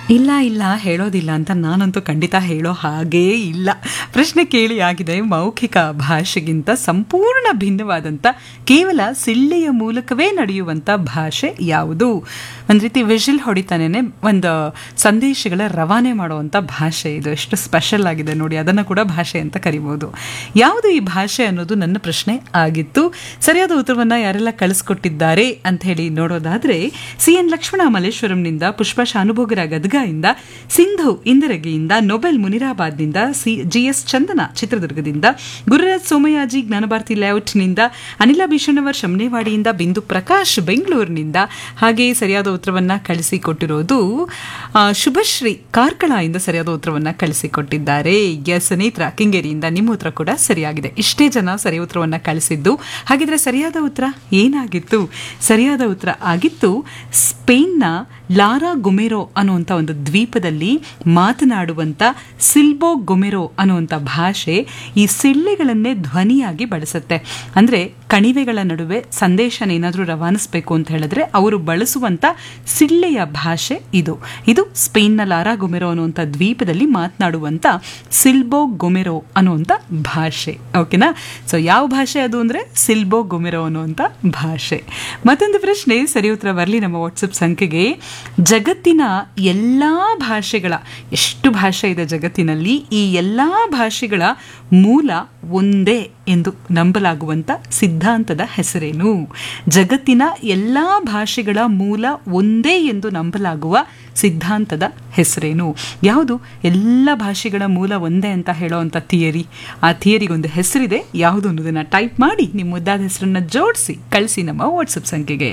ಇಲ್ಲ ಇಲ್ಲ ಹೇಳೋದಿಲ್ಲ ಅಂತ ನಾನಂತೂ ಖಂಡಿತ ಹೇಳೋ ಹಾಗೇ ಇಲ್ಲ ಪ್ರಶ್ನೆ ಕೇಳಿ ಆಗಿದೆ ಮೌಖಿಕ ಭಾಷೆಗಿಂತ ಸಂಪೂರ್ಣ ಭಿನ್ನವಾದಂಥ ಕೇವಲ ಸಿಳ್ಳೆಯ ಮೂಲಕವೇ ನಡೆಯುವಂಥ ಭಾಷೆ ಯಾವುದು ಒಂದು ರೀತಿ ವಿಜಿಲ್ ಹೊಡಿತಾನೆ ಒಂದು ಸಂದೇಶಗಳ ರವಾನೆ ಮಾಡುವಂಥ ಭಾಷೆ ಇದು ಎಷ್ಟು ಸ್ಪೆಷಲ್ ಆಗಿದೆ ನೋಡಿ ಅದನ್ನು ಕೂಡ ಭಾಷೆ ಅಂತ ಕರಿಬೋದು ಯಾವುದು ಈ ಭಾಷೆ ಅನ್ನೋದು ನನ್ನ ಪ್ರಶ್ನೆ ಆಗಿತ್ತು ಸರಿಯಾದ ಉತ್ತರವನ್ನು ಯಾರೆಲ್ಲ ಕಳಿಸ್ಕೊಟ್ಟಿದ್ದಾರೆ ಅಂತ ಹೇಳಿ ನೋಡೋದಾದ್ರೆ ಸಿ ಎನ್ ಲಕ್ಷ್ಮಣ ಮಲ್ಲೇಶ್ವರಂನಿಂದ ಪುಷ್ಪ ಶಾನುಭೋಗರ ಗದಗದಿಂದ ಸಿಂಧು ಇಂದರಗಿಯಿಂದ ನೊಬೆಲ್ ಮುನಿರಾಬಾದ್ನಿಂದ ಸಿ ಜಿ ಎಸ್ ಚಂದನ ಚಿತ್ರದುರ್ಗದಿಂದ ಗುರುರಾಜ್ ಸೋಮಯಾಜಿ ಜ್ಞಾನಭಾರತಿ ಲೇಔಟ್ನಿಂದ ಅನಿಲ ಭೀಷಣವರ್ ಶಮನೇವಾಡಿಯಿಂದ ಬಿಂದು ಪ್ರಕಾಶ್ ಬೆಂಗಳೂರಿನಿಂದ ಹಾಗೆ ಸರಿಯಾದ ಉತ್ತರವನ್ನ ಕಳಿಸಿಕೊಟ್ಟಿರೋದು ಆ, ಶುಭಶ್ರೀ ಕಾರ್ಕಳ ಇಂದ ಸರಿಯಾದ ಉತ್ತರವನ್ನ ಕಳಿಸಿಕೊಟ್ಟಿದ್ದಾರೆ ಎಸ್ ನೇತ್ರ ಕಿಂಗೇರಿಯಿಂದ ನಿಮ್ಮ ಉತ್ತರ ಕೂಡ ಸರಿಯಾಗಿದೆ ಇಷ್ಟೇ ಜನ ಸರಿ ಉತ್ತರವನ್ನ ಕಳಿಸಿದ್ದು ಹಾಗಿದ್ರೆ ಸರಿಯಾದ ಉತ್ತರ ಏನಾಗಿತ್ತು ಸರಿಯಾದ ಉತ್ತರ ಆಗಿತ್ತು ಸ್ಪೇನ್ನ ಲಾರಾ ಗೊಮೆರೋ ಅನ್ನುವಂಥ ಒಂದು ದ್ವೀಪದಲ್ಲಿ ಮಾತನಾಡುವಂಥ ಸಿಲ್ಬೋ ಗೊಮೆರೋ ಅನ್ನುವಂಥ ಭಾಷೆ ಈ ಸಿಳ್ಳೆಗಳನ್ನೇ ಧ್ವನಿಯಾಗಿ ಬಳಸುತ್ತೆ ಅಂದರೆ ಕಣಿವೆಗಳ ನಡುವೆ ಸಂದೇಶನ ಏನಾದರೂ ರವಾನಿಸಬೇಕು ಅಂತ ಹೇಳಿದ್ರೆ ಅವರು ಬಳಸುವಂಥ ಸಿಳ್ಳೆಯ ಭಾಷೆ ಇದು ಇದು ಸ್ಪೇನ್ನ ಲಾರಾ ಗೊಮೆರೋ ಅನ್ನುವಂಥ ದ್ವೀಪದಲ್ಲಿ ಮಾತನಾಡುವಂಥ ಸಿಲ್ಬೋ ಗೊಮೆರೋ ಅನ್ನುವಂಥ ಭಾಷೆ ಓಕೆನಾ ಸೊ ಯಾವ ಭಾಷೆ ಅದು ಅಂದರೆ ಸಿಲ್ಬೋ ಗೊಮೆರೋ ಅನ್ನುವಂಥ ಭಾಷೆ ಮತ್ತೊಂದು ಪ್ರಶ್ನೆ ಸರಿ ಉತ್ತರ ಬರಲಿ ನಮ್ಮ ವಾಟ್ಸಪ್ ಸಂಖ್ಯೆಗೆ ಜಗತ್ತಿನ ಎಲ್ಲ ಭಾಷೆಗಳ ಎಷ್ಟು ಭಾಷೆ ಇದೆ ಜಗತ್ತಿನಲ್ಲಿ ಈ ಎಲ್ಲ ಭಾಷೆಗಳ ಮೂಲ ಒಂದೇ ಎಂದು ನಂಬಲಾಗುವಂಥ ಸಿದ್ಧಾಂತದ ಹೆಸರೇನು ಜಗತ್ತಿನ ಎಲ್ಲ ಭಾಷೆಗಳ ಮೂಲ ಒಂದೇ ಎಂದು ನಂಬಲಾಗುವ ಸಿದ್ಧಾಂತದ ಹೆಸರೇನು ಯಾವುದು ಎಲ್ಲ ಭಾಷೆಗಳ ಮೂಲ ಒಂದೇ ಅಂತ ಹೇಳೋವಂಥ ಥಿಯರಿ ಆ ಥಿಯರಿಗೊಂದು ಹೆಸರಿದೆ ಯಾವುದು ಅನ್ನೋದನ್ನ ಟೈಪ್ ಮಾಡಿ ನಿಮ್ಮ ಮುದ್ದಾದ ಹೆಸರನ್ನ ಜೋಡಿಸಿ ಕಳಿಸಿ ನಮ್ಮ ವಾಟ್ಸಪ್ ಸಂಖ್ಯೆಗೆ